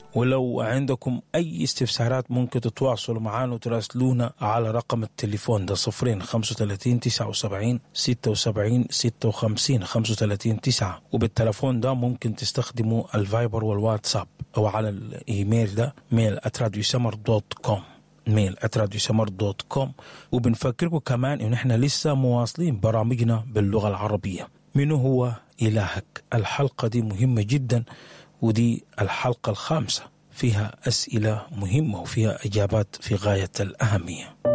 ولو عندكم أي استفسارات ممكن تتواصلوا معنا وتراسلونا على رقم التليفون ده صفرين خمسة وتلاتين تسعة وسبعين ستة وسبعين ستة وخمسين خمسة وتلاتين تسعة وبالتلفون ده ممكن تستخدموا الفايبر والواتساب أو على الإيميل ده ميل أتراديو سمر دوت كوم ميل اتراديو سمر دوت كوم وبنفكركم كمان ان احنا لسه مواصلين برامجنا باللغه العربيه منو هو الهك الحلقه دي مهمه جدا ودي الحلقه الخامسه فيها اسئله مهمه وفيها اجابات في غايه الاهميه